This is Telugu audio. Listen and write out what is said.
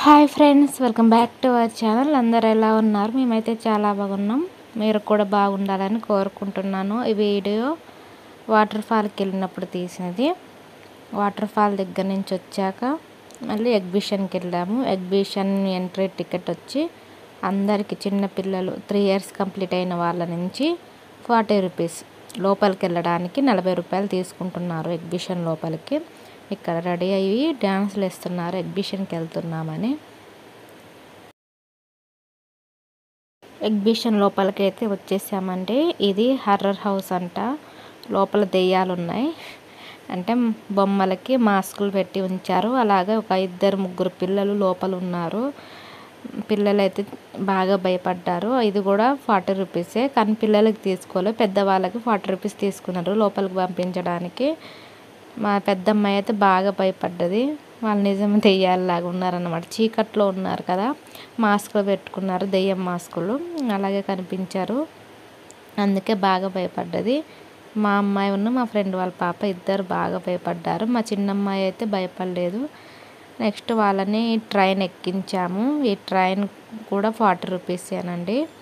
hi friends welcome back to our channel అందరు ఎలా ఉన్నారు మేమైతే చాలా బాగున్నాం మీరు కూడా బాగుండాలని కోరుకుంటున్నాను ఈ వీడియో వాటర్ ఫాల్కి వెళ్ళినప్పుడు తీసినది వాటర్ ఫాల్ దగ్గర నుంచి వచ్చాక మళ్ళీ ఎగ్జిబిషన్కి వెళ్ళాము ఎగ్జిబిషన్ ఎంట్రీ టికెట్ వచ్చి అందరికి చిన్న పిల్లలు త్రీ ఇయర్స్ కంప్లీట్ అయిన వాళ్ళ నుంచి ఫార్టీ రూపీస్ లోపలికి వెళ్ళడానికి నలభై రూపాయలు తీసుకుంటున్నారు ఎగ్జిబిషన్ లోపలికి ఇక్కడ రెడీ అయ్యి డ్యాన్స్లు వేస్తున్నారు ఎగ్జిబిషన్కి వెళ్తున్నామని ఎగ్జిబిషన్ లోపలికి అయితే వచ్చేసామండి ఇది హర్రర్ హౌస్ అంట లోపల దెయ్యాలు ఉన్నాయి అంటే బొమ్మలకి మాస్కులు పెట్టి ఉంచారు అలాగే ఒక ఇద్దరు ముగ్గురు పిల్లలు లోపల ఉన్నారు పిల్లలు అయితే బాగా భయపడ్డారు ఇది కూడా ఫార్టీ రూపీసే కానీ పిల్లలకి తీసుకోలేదు పెద్దవాళ్ళకి ఫార్టీ రూపీస్ తీసుకున్నారు లోపలికి పంపించడానికి మా పెద్దమ్మాయి అయితే బాగా భయపడ్డది వాళ్ళు నిజం దెయ్యాలలాగా ఉన్నారన్నమాట చీకట్లో ఉన్నారు కదా మాస్కులు పెట్టుకున్నారు దెయ్యం మాస్కులు అలాగే కనిపించారు అందుకే బాగా భయపడ్డది మా అమ్మాయి ఉన్న మా ఫ్రెండ్ వాళ్ళ పాప ఇద్దరు బాగా భయపడ్డారు మా చిన్నమ్మాయి అయితే భయపడలేదు నెక్స్ట్ వాళ్ళని ట్రైన్ ఎక్కించాము ఈ ట్రైన్ కూడా ఫార్టీ రూపీసేనండి